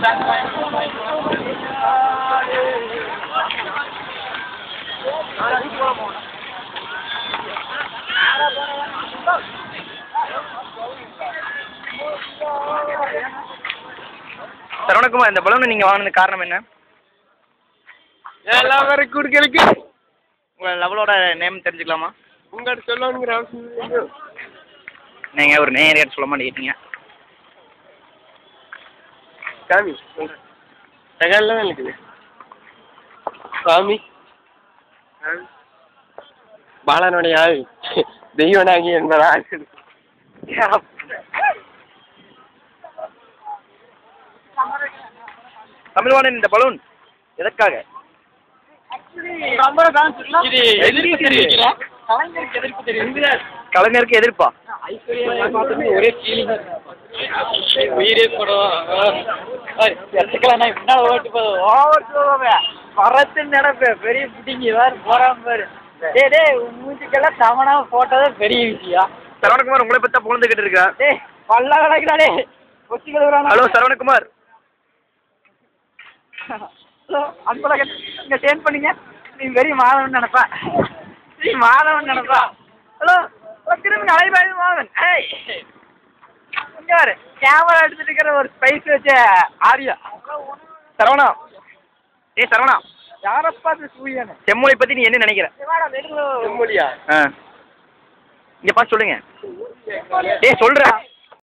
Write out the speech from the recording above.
சரவணகுமார் இந்த பலூனை நீங்கள் வாங்கினது காரணம் என்ன எல்லாம் வரை கொடுக்கறதுக்கு உங்கள் லெவலோட நேம் தெரிஞ்சுக்கலாமா உங்கள்கிட்ட சொல்லணுங்கிற அவசியம் இல்லை. நீங்கள் ஒரு நேரடியாக சொல்ல மாட்டேங்கிறீங்க சாமி தகவல் தான் இருக்குது சாமி பாலனுடைய ஆவி தெய்வனாகி என்பதால் தமிழ்வாணன் இந்த பலூன் எதற்காக இது எதிர்ப்பு தெரிவிக்கிறேன் கலைஞருக்கு எதிர்ப்பு தெரிவிக்கிறேன் கலைஞருக்கு எதிர்ப்பா ஒரே ஃபீலிங் உயிரே படம் எடுத்துக்கலாம் முன்னால ஓட்டு போதும் ஓவர் போவே பறத்து நடப்பு பெரிய பிடிங்கி வேறு போறாம பாரு டேய் டேய் உன் மூஞ்சிக்கெல்லாம் சமனா போட்டதே பெரிய விஷயம் சரவணகுமார் உங்களை பற்றி தான் புகழ்ந்துக்கிட்டு இருக்கா டேய் பல்ல கணக்குடா டேய் கொச்சி கழுவுறானா ஹலோ சரவணகுமார் ஹலோ அன்பழ இங்க சேஞ்ச் பண்ணீங்க நீ பெரிய மாதவன் நினைப்பா நீ மாதவன் நினைப்பா ஹலோ திரும்பி அலைபாய் மாதவன் ஏய் இங்க பாரு கேமரா எடுத்துட்டு இருக்கிற ஒரு ஸ்பைஸ் வச்ச ஆரியா சரவணா ஏய் சரவணா யாரப்பா இது சூரியன் செம்மொழி பற்றி நீ என்ன நினைக்கிற செம்மொழியா ஆ இங்கே பார்த்து சொல்லுங்க ஏய் சொல்கிறா